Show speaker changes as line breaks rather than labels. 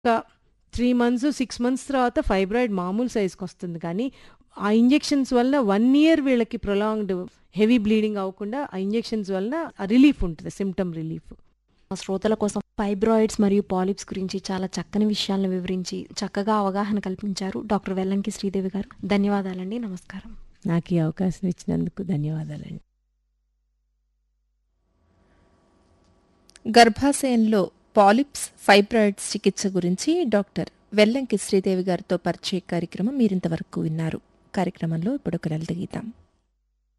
ఒక three months six months తర్వాత fibroid మామూలు సైజ్కి వస్తుంది కానీ ఆ ఇంజెక్షన్స్ వలన వన్ ఇయర్ వీళ్ళకి ప్రొలాంగ్డ్ హెవీ బ్లీడింగ్ అవ్వకుండా ఆ ఇంజెక్షన్స్ వలన రిలీఫ్ ఉంటుంది సిమ్టమ్ రిలీఫ్
మా శ్రోతల కోసం ఫైబ్రాయిడ్స్ మరియు పాలిప్స్ గురించి చాలా చక్కని విషయాలను వివరించి చక్కగా అవగాహన కల్పించారు డాక్టర్ వెల్లంకి శ్రీదేవి గారు ధన్యవాదాలండి నమస్కారం
నాకు ఈ అవకాశం ఇచ్చినందుకు ధన్యవాదాలండి
గర్భాశయంలో పాలిప్స్ ఫైబ్రాయిడ్స్ చికిత్స గురించి డాక్టర్ వెల్లంకి శ్రీదేవి గారితో పరిచయ కార్యక్రమం మీరింతవరకు విన్నారు కార్యక్రమంలో ఇప్పుడు ఒక లలిత గీతం